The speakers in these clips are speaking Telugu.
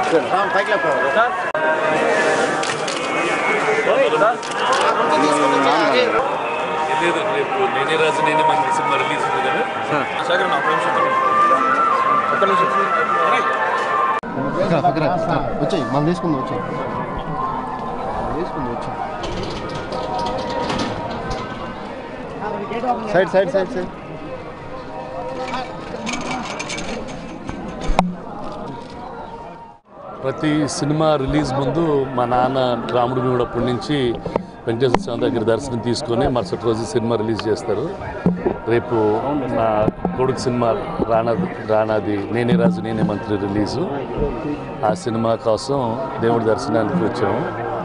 లేదు రేపు నేనే రాజు నేనే మంత్రి సినిమా రిలీజ్ ఉంది కదా శేఖర్ నా నిమిషం ఒక్క నిమిషం వచ్చాయి మనం తీసుకుందాం వచ్చాయి తీసుకుందాం వచ్చాయి సైడ్ సైడ్ సైడ్ సైడ్ ప్రతి సినిమా రిలీజ్ ముందు మా నాన్న రాముడి కూడా అప్పటి నుంచి వెంకటేశ్వర స్వామి దగ్గర దర్శనం తీసుకొని మరుసటి రోజు సినిమా రిలీజ్ చేస్తారు రేపు నా కొడుకు సినిమా రానాది రానాది నేనే రాజు నేనే మంత్రి రిలీజు ఆ సినిమా కోసం దేవుడి దర్శనానికి వచ్చాము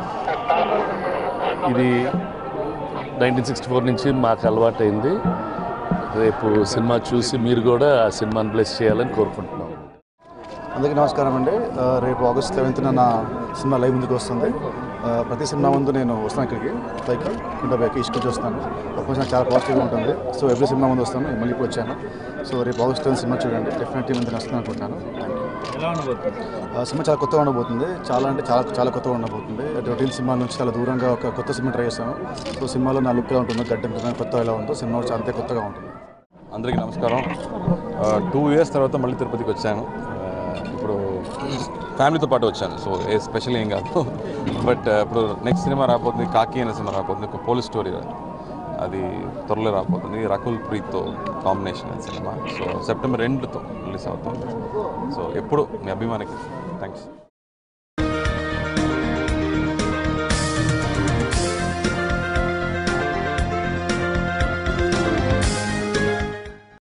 ఇది నైన్టీన్ సిక్స్టీ ఫోర్ నుంచి మాకు అలవాటైంది రేపు సినిమా చూసి మీరు కూడా ఆ సినిమాని బ్లెస్ చేయాలని కోరుకుంటున్నాం అందరికీ నమస్కారం అండి ఆ, రేపు ఆగస్ట్ సెవెంత్న నా సినిమా లైవ్ ముందుకు వస్తుంది ఆ, ప్రతి సినిమా ముందు నేను వస్తాను ఇక్కడికి పైకి కింద పైకి ఇసుకొచ్చి వస్తాను అప్పుడు నాకు చాలా పాజిటివ్గా ఉంటుంది సో ఎవ్రీ సినిమా ముందు వస్తాను నేను మళ్ళీ ఇప్పుడు వచ్చాను సో రేపు ఆగస్ట్ సెవెంత్ సినిమా చూడండి డెఫినెట్లీ ముందు వస్తాను అనుకుంటున్నాను ఆ, సినిమా చాలా కొత్తగా ఉండబోతుంది చాలా అంటే చాలా చాలా కొత్తగా ఉండబోతుంది రొటీన్ సినిమా నుంచి చాలా దూరంగా ఒక కొత్త సినిమా ట్రై చేస్తాను సో సినిమాలో నా లుక్ ఎలా ఉంటుందో గడ్డ ఉంటుందో కొత్తగా ఎలా ఉందో సినిమా కూడా అంతే కొత్తగా ఉంటుంది అందరికీ నమస్కారం టూ ఇయర్స్ తర్వాత మళ్ళీ తిరుపతికి వచ్చాను ఆ, ఇప్పుడు ఫ్యామిలీతో పాటు వచ్చాను సో ఏ స్పెషల్ ఏం కాదు బట్ ఇప్పుడు నెక్స్ట్ సినిమా రాబోతుంది కాకి అనే సినిమా రాబోతుంది ఒక పోలీస్ స్టోరీ అది త్వరలో రాబోతుంది రకుల్ ప్రీత్తో కాంబినేషన్ సినిమా సో సెప్టెంబర్ రెండుతో రిలీజ్ అవుతుంది సో ఎప్పుడు మీ అభిమానికి థ్యాంక్స్